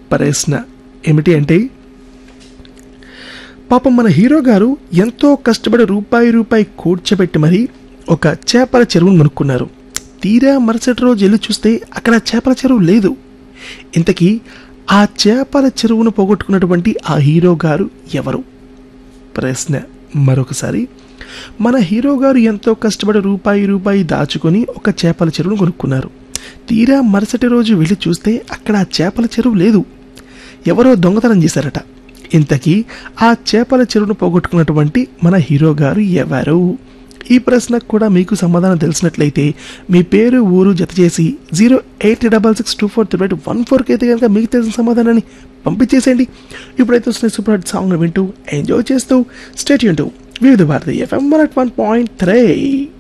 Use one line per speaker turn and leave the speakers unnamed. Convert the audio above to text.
ప్రశ్న ఏమిటి అంటే పాపం మన హీరో గారు ఎంతో కష్టపడి రూపాయి రూపాయి కూర్చోబెట్టి మరి ఒక చేపల చెరువును కొనుక్కున్నారు తీరా మరుసటి రోజు వెళ్ళి చూస్తే అక్కడ చేపల చెరువు లేదు ఇంతకీ ఆ చేపల చెరువును పోగొట్టుకున్నటువంటి ఆ హీరో గారు ఎవరు ప్రశ్న మరొకసారి మన హీరో గారు ఎంతో కష్టపడి రూపాయి రూపాయి దాచుకొని ఒక చేపల చెరువును కొనుక్కున్నారు తీరా మరుసటి రోజు వెళ్ళి చూస్తే అక్కడ ఆ చేపల చెరువు లేదు ఎవరో దొంగతనం చేశారట ఇంతకీ ఆ చేపల చెరువును పోగొట్టుకున్నటువంటి మన హీరో గారు ఎవరు ఈ ప్రశ్నకు కూడా మీకు సమాధానం తెలిసినట్లయితే మీ పేరు ఊరు జత చేసి zero eight double six two four three eight one ఫోర్కి అయితే కనుక మీకు తెలిసిన సమాధానాన్ని పంపించేసేయండి ఇప్పుడైతే వస్తున్న సూపర్ హిట్ సాంగ్ వింటూ ఎంజాయ్ చేస్తూ స్టేట్ యూన్ Vividh Bharati F M one point three